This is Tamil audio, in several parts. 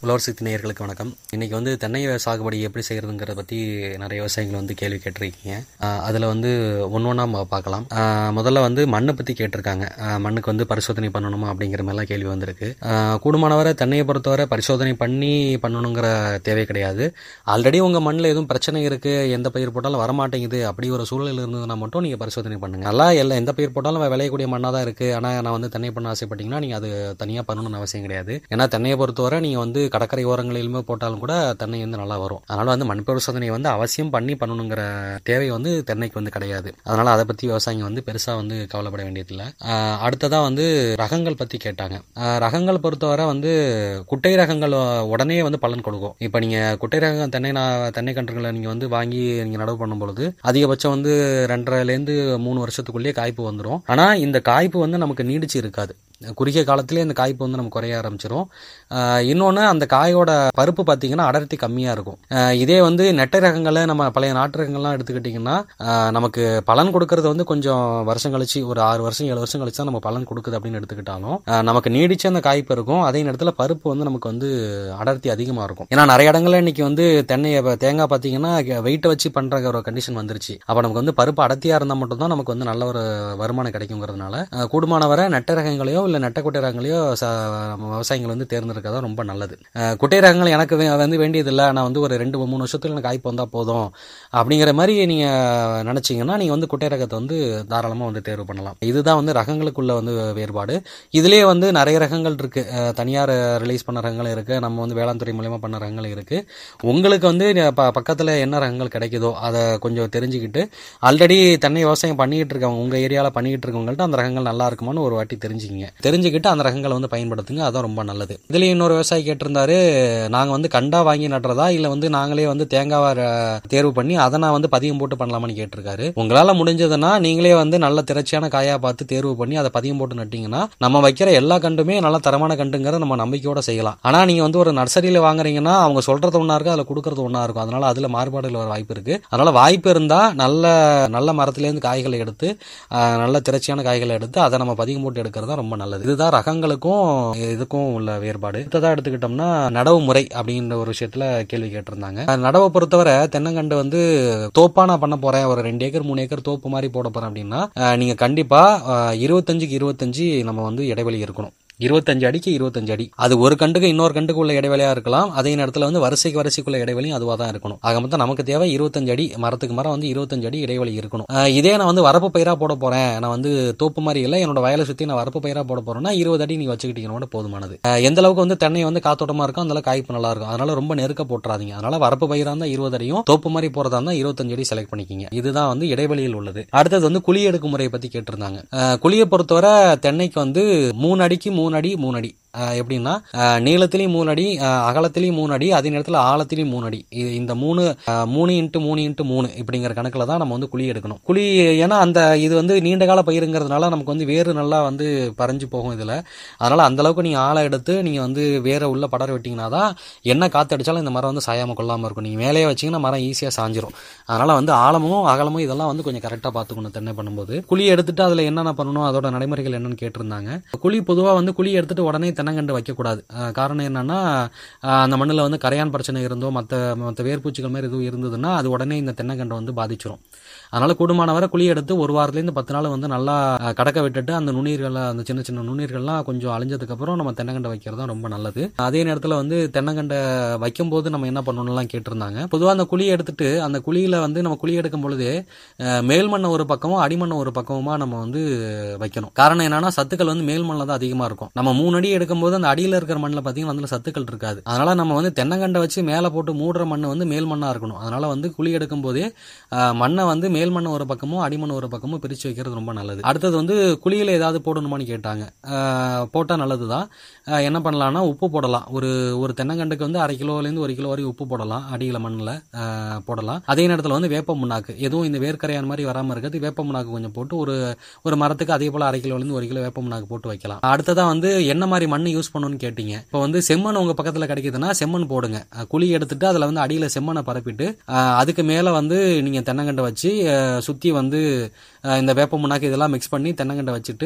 உழவர் சக்தி நேயர்களுக்கு வணக்கம் இன்னைக்கு வந்து தென்னை சாகுபடி எப்படி செய்யறதுங்கிறத பற்றி நிறைய விவசாயிகள் வந்து கேள்வி கேட்டிருக்கீங்க ஆஹ் அதுல வந்து ஒன்று ஒன்றா பார்க்கலாம் ஆஹ் முதல்ல வந்து மண்ணை பற்றி கேட்டிருக்காங்க ஆஹ் மண்ணுக்கு வந்து பரிசோதனை பண்ணணுமா அப்படிங்கிற மாதிரிலாம் கேள்வி வந்திருக்கு ஆஹ் கூடுமானவரை தென்னையை பொறுத்தவரை பரிசோதனை பண்ணி பண்ணணுங்கிற தேவை கிடையாது ஆல்ரெடி உங்கள் மண்ணில் எதுவும் பிரச்சனை இருக்கு எந்த பயிர் போட்டாலும் வரமாட்டேங்குது அப்படி ஒரு சூழல் இருந்ததுன்னா மட்டும் நீங்கள் பரிசோதனை பண்ணுங்க நல்லா எல்லா எந்த பயிர் போட்டாலும் விளையக்கூடிய மண்ணாக தான் இருக்கு ஆனால் நான் வந்து தென்னை பண்ண ஆசைப்பட்டீங்கன்னா நீங்கள் அது தனியாக பண்ணணும்னு அவசியம் கிடையாது ஏன்னா தென்னையை பொறுத்தவரை நீங்கள் வந்து கடற்கரை ஓரங்களிலுமே போட்டாலும் கூட தென்னை வந்து நல்லா வரும் அதனால வந்து மண் பரிசோதனையை வந்து அவசியம் பண்ணி பண்ணணுங்கிற தேவை வந்து தென்னைக்கு வந்து கிடையாது அதனால அதை பற்றி விவசாயிங்க வந்து பெருசாக வந்து கவலைப்பட வேண்டியதில்லை ஆஹ் அடுத்ததா வந்து ரகங்கள் பற்றி கேட்டாங்க ஆஹ் ரகங்கள் பொறுத்தவரை வந்து குட்டை ரகங்கள் உடனே வந்து பலன் கொடுக்கும் இப்போ நீங்கள் குட்டை ரகம் தென்னை நா- தென்னை கன்றுகளை நீங்கள் வந்து வாங்கி நீங்கள் நடவு பண்ணும் பொழுது அதிகபட்சம் வந்து ரெண்டரைலேருந்து மூணு வருஷத்துக்குள்ளேயே காய்ப்பு வந்துடும் ஆனால் இந்த காய்ப்பு வந்து நமக்கு நீடிச்சு இருக்காது குறுகிய காலத்திலே இந்த காய்ப்பு வந்து நமக்கு குறைய ஆரம்பிச்சிரும் இன்னொன்று அந்த காயோட பருப்பு பார்த்தீங்கன்னா அடர்த்தி கம்மியாக இருக்கும் ஆஹ் இதே வந்து நெட்டை ரகங்களை நம்ம பழைய நாட்டு ரகங்கள்லாம் எடுத்துக்கிட்டிங்கன்னா ஆஹ் நமக்கு பலன் கொடுக்கறது வந்து கொஞ்சம் வருஷம் கழிச்சு ஒரு ஆறு வருஷம் ஏழு வருஷம் கழிச்சு தான் நம்ம பலன் கொடுக்குது அப்படின்னு எடுத்துக்கிட்டாலும் ஆஹ் நமக்கு நீடிச்ச அந்த காய்ப்பு இருக்கும் அதே நேரத்தில் பருப்பு வந்து நமக்கு வந்து அடர்த்தி அதிகமாக இருக்கும் ஏன்னா நிறைய இடங்கள்ல இன்னைக்கு வந்து தென்னை இப்ப தேங்காய் பார்த்தீங்கன்னா வெயிட்டை வச்சு பண்ற ஒரு கண்டிஷன் வந்துருச்சு அப்போ நமக்கு வந்து பருப்பு அடர்த்தியா இருந்தால் மட்டும்தான் நமக்கு வந்து நல்ல ஒரு வருமானம் கிடைக்குங்கிறதுனால ஆஹ் கூடுமான வரை நெட்ட ரகங்களையோ இல்லை நெட்ட குட்டை ரகங்களையோ ச- நம்ம விவசாயிகள் வந்து தேர்ந்தெடுக்கறதா ரொம்ப நல்லது ஆஹ் குட்டை ரகங்கள் எனக்கு வே- வந்து வேண்டியதில்லை நான் வந்து ஒரு ரெண்டு மூணு வருஷத்துல எனக்கு காய்ப்பு வந்தா போதும் அப்படிங்கிற மாதிரி நீங்க நினைச்சீங்கன்னா நீங்க வந்து குட்டை ரகத்தை வந்து தாராளமா வந்து தேர்வு பண்ணலாம் இதுதான் வந்து ரகங்களுக்குள்ள வந்து வேறுபாடு இதுலயே வந்து நிறைய ரகங்கள் இருக்கு அஹ் தனியார் ரிலீஸ் பண்ண ரகங்கள் இருக்கு நம்ம வந்து வேளாண் துறை மூலியமா பண்ண ரகங்கள் இருக்கு உங்களுக்கு வந்து ப- பக்கத்துல என்ன ரகங்கள் கிடைக்குதோ அதை கொஞ்சம் தெரிஞ்சுக்கிட்டு ஆல்ரெடி தென்னை விவசாயம் பண்ணிக்கிட்டு இருக்கவங்க உங்க ஏரியால பண்ணிக்கிட்டு இருக்கவங்கள்ட்ட அந்த ரகங்கள் நல்லா இருக்குமான்னு ஒரு வாட்டி தெரிஞ்சுக்கிங்க தெரிஞ்சுக்கிட்டு அந்த ரகங்களை வந்து பயன்படுத்துங்க அதான் ரொம்ப நல்லது இதுல இன்னொரு விவசாயி கேட்டிருந்தாரு நாங்க வந்து கண்டா வாங்கி நடுறதா இல்ல வந்து நாங்களே வந்து தேங்காவை அஹ், தேர்வு பண்ணி அதை நான் வந்து பதியம் போட்டு பண்ணலாமான்னு கேட்டிருக்காரு உங்களால முடிஞ்சதுன்னா நீங்களே வந்து நல்ல திரட்சியான காயா பார்த்து தேர்வு பண்ணி அதை பதியம் போட்டு நட்டீங்கன்னா நம்ம வைக்கிற எல்லா கண்டுமே நல்ல தரமான கண்டுங்கிறத நம்ம நம்பிக்கையோட செய்யலாம் ஆனா நீங்க வந்து ஒரு நர்சரியில வாங்குறீங்கன்னா அவங்க சொல்றது ஒண்ணா இருக்கு அதுல கொடுக்கறது ஒண்ணா இருக்கும் அதனால அதுல மாறுபாடுகள் வர வாய்ப்பு இருக்கு அதனால வாய்ப்பு இருந்தா நல்ல நல்ல மரத்துல இருந்து காய்களை எடுத்து ஆஹ், நல்ல திரட்சியான காய்களை எடுத்து அதை நம்ம பதிகம் போட்டு எடுக்கிறது தான் ரொம்ப நல்லது இதுதான் ரகங்களுக்கும் இதுக்கும் உள்ள வேறுபாடு அடுத்ததா எடுத்துக்கிட்டோம்னா நடவு முறை அப்படின்ற ஒரு விஷயத்துல கேள்வி கேட்டிருந்தாங்க அஹ், நடவை பொறுத்தவரை தென்னங்கண்டு வந்து தோப்பா நான் பண்ண போறேன் ஒரு ரெண்டு ஏக்கர் மூணு ஏக்கர் தோப்பு மாதிரி போட போறேன் அப்படின்னா அஹ், நீங்க கண்டிப்பா அஹ், இருபத்தஞ்சுக்கு இருபத்தஞ்சு நம்ம வந்து இடைவெளி இருக்கணும் இருபத்தஞ்சு அடிக்கு இருபத்தஞ்சு அடி அது ஒரு கண்டுக்கு இன்னொரு கண்டுக்கு உள்ள இடைவெளியா இருக்கலாம் அதே நேரத்தில் வந்து வரிசைக்கு வரிசைக்குள்ள இடைவெளியும் அதுவாக தான் இருக்கணும் ஆக மொத்தம் நமக்கு தேவை இருபத்தஞ்சு அடி மரத்துக்கு மரம் வந்து இருபத்தஞ்சு அடி இடைவெளி இருக்கணும் அஹ் இதே நான் வந்து வரப்பு பயிரா போட போறேன் நான் வந்து தோப்பு மாதிரி இல்லை என்னோட வயலை சுத்தி நான் வரப்பு பயிரா போட போறேன்னா இருபது அடி நீங்க வச்சுக்கிட்டீங்கன்னா போதுமானது அஹ் எந்த அளவுக்கு வந்து தென்னை வந்து காத்தோட்டமா இருக்கும் அந்த அளவுக்கு காய்ப்பு நல்லா இருக்கும் அதனால ரொம்ப நெருக்க போட்டுறாதீங்க அதனால வரப்பு பயிரா இருந்தா இருபது அடியும் தோப்பு மாதிரி போறதா இருந்தா இருபத்தஞ்சு அடி செலக்ட் பண்ணிக்கிங்க இதுதான் வந்து இடைவெளியில் உள்ளது அடுத்தது வந்து குழி எடுக்கும் முறையை பத்தி கேட்டிருந்தாங்க அஹ் குழியை பொறுத்தவரை தென்னைக்கு வந்து மூணு அடிக்கு மூணு அடி மூணு அடி அஹ் எப்படின்னா அஹ் நீளத்திலையும் மூணு அடி அஹ் அகலத்திலையும் மூணு அடி அதே நேரத்தில் ஆழத்திலையும் மூணு அடி இது இந்த மூணு அஹ் மூணு இன்ட்டு மூணு இன்ட்டு மூணு இப்படிங்கிற கணக்கில் தான் நம்ம வந்து குழி எடுக்கணும் குழி ஏன்னா அந்த இது வந்து நீண்ட கால பயிருங்கிறதுனால நமக்கு வந்து வேறு நல்லா வந்து பறஞ்சு போகும் இதில் அதனால அந்த அளவுக்கு நீங்கள் ஆழம் எடுத்து நீங்கள் வந்து வேற உள்ள படர விட்டீங்கன்னா தான் என்ன காற்று அடிச்சாலும் இந்த மரம் வந்து சாயாம கொள்ளாமல் இருக்கும் நீங்கள் மேலேயே வச்சீங்கன்னா மரம் ஈஸியாக சாஞ்சிரும் அதனால வந்து ஆழமும் அகலமும் இதெல்லாம் வந்து கொஞ்சம் கரெக்டாக பார்த்துக்கணும் தென்னை பண்ணும்போது குழி எடுத்துட்டு அதில் என்னென்ன பண்ணணும் அதோட நடைமுறைகள் என்னன்னு கேட்டிருந்தாங்க குழி பொதுவாக வந்து குழி எடுத்துட்டு உடனே தென்னங்கண்டு வைக்கக்கூடாது அஹ் காரணம் என்னன்னா அஹ் அந்த மண்ணில் வந்து கரையான் பிரச்சனை இருந்தோ மற்ற மற்ற வேர்பூச்சிகள் மாதிரி எதுவும் இருந்ததுன்னா அது உடனே இந்த தென்னங்கண்டை வந்து பாதிச்சிரும் அதனால கூடுமானவரை குழி எடுத்து ஒரு வாரத்துலேருந்து பத்து நாள் வந்து நல்லா அஹ், கடக்க விட்டுட்டு அந்த நுண்ணீர்கள் அந்த சின்ன சின்ன நுண்ணீர்கள்லாம் கொஞ்சம் அழிஞ்சதுக்கு அப்புறம் நம்ம தென்னங்கண்டை வைக்கிறது தான் ரொம்ப நல்லது அதே நேரத்தில் வந்து தென்னங்கண்டை வைக்கும்போது நம்ம என்ன பண்ணணும்லாம் கேட்டிருந்தாங்க பொதுவாக அந்த குழியை எடுத்துட்டு அந்த குழியில வந்து நம்ம குழி எடுக்கும் பொழுது அஹ், மேல் மண்ணை ஒரு பக்கமும் அடிமண்ணை ஒரு பக்கமுமா நம்ம வந்து வைக்கணும் காரணம் என்னன்னா சத்துக்கள் வந்து மேல் மண்ணில் தான் அதிகமா இருக்கும் நம்ம மூணு அடி எடுக்கும்போது அந்த அடியில இருக்கிற மண்ணில் பார்த்தீங்கன்னா அதுல சத்துக்கள் இருக்காது அதனால நம்ம வந்து தென்னங்கண்டை வச்சு மேலே போட்டு மூடுற மண் வந்து மேல் மண்ணா இருக்கணும் அதனால வந்து குழி எடுக்கும் போதே அஹ், மண்ணை வந்து மேல் மண்ணை ஒரு பக்கமும் அடிமண் ஒரு பக்கமும் பிரிச்சு வைக்கிறது ரொம்ப நல்லது அடுத்தது வந்து குழியில ஏதாவது போடணுமான்னு கேட்டாங்க அஹ், போட்டா நல்லதுதான் அஹ், என்ன பண்ணலாம்னா உப்பு போடலாம் ஒரு ஒரு தென்னங்கண்டுக்கு வந்து அரை கிலோலேருந்து ஒரு கிலோ வரைக்கும் உப்பு போடலாம் அடியில மண்ணில் போடலாம் அதே நேரத்தில் வந்து வேப்ப முன்னாக்கு எதுவும் இந்த வேர்க்கரையான் மாதிரி வராமல் இருக்கிறது வேப்ப முன்னாக்கு கொஞ்சம் போட்டு ஒரு ஒரு மரத்துக்கு அதே போல அரை கிலோலேருந்து ஒரு கிலோ வேப்ப முன்னாக்கு போட்டு வைக்கலாம் அடுத்ததா வந்து என்ன மாதிரி மண் யூஸ் பண்ணணும்னு கேட்டீங்க இப்போ வந்து செம்மண் உங்க பக்கத்துல கிடைக்குதுன்னா செம்மண் போடுங்க அஹ் குழி எடுத்துட்டு அதுல வந்து அடியில செம்மண்ணை பரப்பிட்டு அஹ் அதுக்கு மேல வந்து நீங்க தென்னங்கண்டை வச்சு அஹ் சுத்தி வந்து அஹ் இந்த வேப்ப முன்னாக்கு இதெல்லாம் மிக்ஸ் பண்ணி தென்னங்கண்டை வச்சுட்டு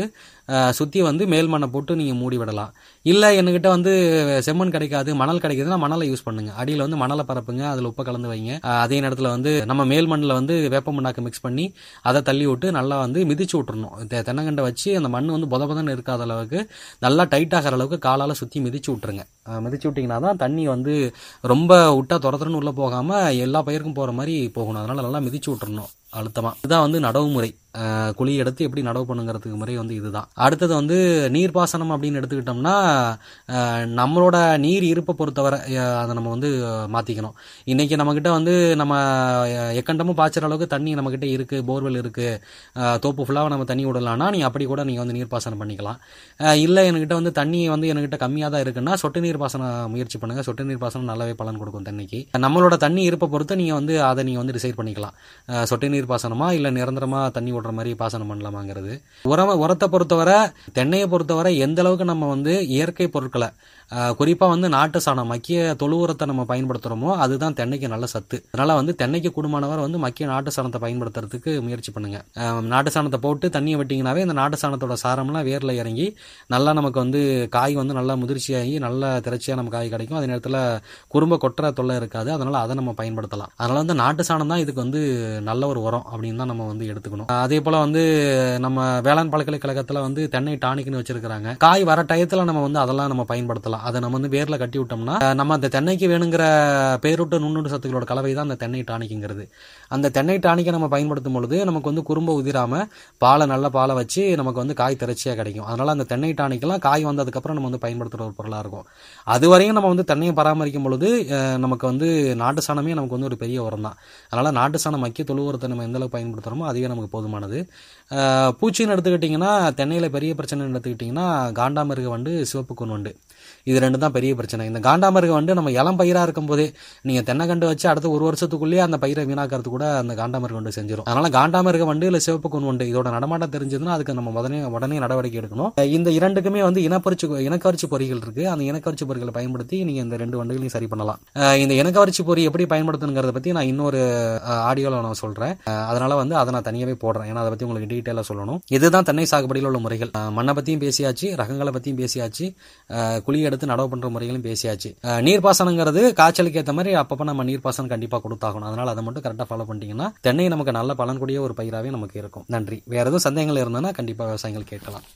சுற்றி வந்து மேல் மண்ணை போட்டு நீங்கள் மூடி விடலாம் இல்லை என்கிட்ட வந்து செம்மண் கிடைக்காது மணல் கிடைக்குதுன்னா மணலை யூஸ் பண்ணுங்க அடியில் வந்து மணலை பரப்புங்க அதில் உப்பை கலந்து வைங்க அஹ் அதே நேரத்தில் வந்து நம்ம மேல் மண்ணில் வந்து வேப்ப மண்ணாக்க மிக்ஸ் பண்ணி அதை தள்ளி விட்டு நல்லா வந்து மிதிச்சு விட்டுறணும் தெ- தென்னங்கண்டை வச்சு அந்த மண் வந்து புத புதன்னு இருக்காத அளவுக்கு நல்லா டைட் ஆகிற அளவுக்கு காலால் சுற்றி மிதிச்சு விட்டுருங்க அஹ் மிதிச்சு விட்டிங்கன்னா தான் தண்ணி வந்து ரொம்ப விட்டா துரத்துறன்னு உள்ளே போகாமல் எல்லா பயிருக்கும் போகிற மாதிரி போகணும் அதனால் நல்லா மிதிச்சு விட்டுறணும் அழுத்தமாக இதுதான் வந்து நடவு முறை அஹ் குழி எடுத்து எப்படி நடவு பண்ணுங்கிறதுக்கு முறை வந்து இதுதான் அடுத்தது வந்து நீர்ப்பாசனம் அப்படின்னு எடுத்துக்கிட்டோம்னா அஹ் நம்மளோட நீர் இருப்பை பொறுத்தவரை அஹ் அதை நம்ம வந்து மாற்றிக்கணும் இன்றைக்கி நம்மக்கிட்ட வந்து நம்ம அஹ் எக்கண்டமும் பாய்ச்சுற அளவுக்கு தண்ணி நம்மக்கிட்ட இருக்குது போர்வெல் இருக்குது தோப்பு ஃபுல்லாக நம்ம தண்ணி விடலாம்னா நீங்கள் அப்படி கூட நீங்கள் வந்து நீர்ப்பாசனம் பண்ணிக்கலாம் அஹ் இல்லை என்கிட்ட வந்து தண்ணி வந்து என்கிட்ட கம்மியாக தான் இருக்குன்னா சொட்டு நீர் பாசனம் முயற்சி பண்ணுங்கள் சொட்டு நீர் பாசனம் நல்லாவே பலன் கொடுக்கும் தண்ணிக்கு நம்மளோட தண்ணி இருப்பை பொறுத்து நீங்கள் வந்து அதை நீங்கள் வந்து டிசைட் பண்ணிக்கலாம் அஹ் சொட்டு நீர் பாசனமா இல்லை நிரந்தரமாக தண்ணி விடுற மாதிரி பாசனம் பண்ணலாமாங்கிறது உரம் உரத்தை பொறுத்தவரை தென்னையை பொறுத்தவரை எந்த அளவுக்கு நம்ம வந்து இயற்கை பொருட்களை குறிப்பாக வந்து நாட்டு சாணம் மக்கிய தொழு உரத்தை நம்ம பயன்படுத்துகிறோமோ அதுதான் தென்னைக்கு நல்ல சத்து அதனால் வந்து தென்னைக்கு கூடுமானவர் வந்து மக்கிய நாட்டு சாணத்தை பயன்படுத்துறதுக்கு முயற்சி பண்ணுங்க அஹ் நாட்டு சாணத்தை போட்டு தண்ணியை விட்டிங்கனாவே இந்த நாட்டு சாணத்தோட சாரம்லாம் வேரில் இறங்கி நல்லா நமக்கு வந்து காய் வந்து நல்லா முதிர்ச்சியாகி நல்ல திரட்சியாக நம்ம காய் கிடைக்கும் அதே நேரத்தில் குறும்ப கொட்டுற தொல்லை இருக்காது அதனால் அதை நம்ம பயன்படுத்தலாம் அதனால் வந்து நாட்டு சாணம் தான் இதுக்கு வந்து நல்ல ஒரு உரம் அப்படின்னு தான் நம்ம வந்து எடுத்துக்கணும் அஹ் அதே போல் வந்து நம்ம வேளாண் பல்கலைக்கழகத்தில் வந்து தென்னை டானிக்னு வச்சிருக்கிறாங்க காய் வர டயத்தில் நம்ம வந்து அதெல்லாம் நம்ம பயன்படுத்தலாம் அதை நம்ம வந்து வேரில் கட்டி விட்டோம்னா அஹ் நம்ம அந்த தென்னைக்கு வேணுங்கிற பேரூட்ட நுண்ணுண்டு சத்துக்களோட கலவை தான் அந்த தென்னை டானிக்குங்கிறது அந்த தென்னை டானிக்கை நம்ம பயன்படுத்தும் பொழுது நமக்கு வந்து குறும்ப உதிராம பாலை நல்ல பாலை வச்சு நமக்கு வந்து காய் திரட்சியாக கிடைக்கும் அதனால அந்த தென்னை டானிக்கெல்லாம் காய் வந்ததுக்கப்புறம் நம்ம வந்து பயன்படுத்துகிற ஒரு பொருளாக இருக்கும் அது வரையும் நம்ம வந்து தென்னையை பராமரிக்கும் பொழுது அஹ், நமக்கு வந்து நாட்டு சாணமே நமக்கு வந்து ஒரு பெரிய உரம் தான் அதனால நாட்டு சாணம் மக்கிய தொழு உரத்தை நம்ம எந்த அளவுக்கு பயன்படுத்துகிறோமோ அதுவே நமக்கு போதுமானது அஹ், பூச்சின்னு எடுத்துக்கிட்டிங்கன்னா தென்னையில் பெரிய பிரச்சனைன்னு எடுத்துக்கிட்டிங்கன்னா காண்டாமிருக வண்டு சிவப்பு கூன் வண்டு இது ரெண்டு தான் பெரிய பிரச்சனை இந்த காண்டாமிருக வண்டு நம்ம இளம் பயிராக இருக்கும் போதே நீங்கள் தென்னைக்கண்டு வச்சு அடுத்த ஒரு வருஷத்துக்குள்ளேயே அந்த பயிரை வீணாக்கிறது கூட அந்த காண்டாமிருக வண்டு செஞ்சிடும் அதனால காண்டாமிருக வண்டு இல்லை சிவப்பு கூன் வண்டு இதோட நடமாட்டம் தெரிஞ்சதுன்னா அதுக்கு நம்ம உடனே உடனே நடவடிக்கை எடுக்கணும் இந்த இரண்டுக்குமே வந்து இனப்பரிச்சு இனக்கவர்ச்சி பொறிகள் இருக்கு அந்த இனக்கவர்ச்சி பொறிகளை பயன்படுத்தி நீங்க இந்த ரெண்டு வண்டுகளையும் சரி பண்ணலாம் அஹ் இந்த இனக்கவர்ச்சி பொறி எப்படி பயன்படுத்தணுங்கிறத பத்தி நான் இன்னொரு ஆடியோல நான் சொல்றேன் அஹ் அதனால வந்து அதை நான் தனியாவே போடுறேன் ஏன்னா அதை பத்தி உங்களுக்கு டீட்டெயிலாக சொல்லணும் இதுதான் தென்னை சாகுபடியில் உள்ள முறைகள் அஹ் மண்ணை பத்தியும் பேசியாச்சு ரகங்களை பத்தியும் பேசியாச்சு அஹ் குழி எடுத்து நடவு பண்ற முறைகளும் பேசியாச்சு அஹ் நீர்ப்பாசனங்கிறது காய்ச்சலுக்கு ஏற்ற மாதிரி அப்பப்போ நம்ம நீர்ப்பாசனம் கண்டிப்பா கொடுத்தாகணும் அதனால அதை மட்டும் கரெக்டாக ஃபாலோ பண்ணிட்டீங்கன்னா தென்னை நமக்கு நல்ல பலன் கூடிய ஒரு பயிராகவே நமக்கு இருக்கும் நன்றி வேற எதுவும் சந்தேகங்கள் இருந்ததுன்னா கண்டிப்பா விவசாயிகள் கேட்கலாம்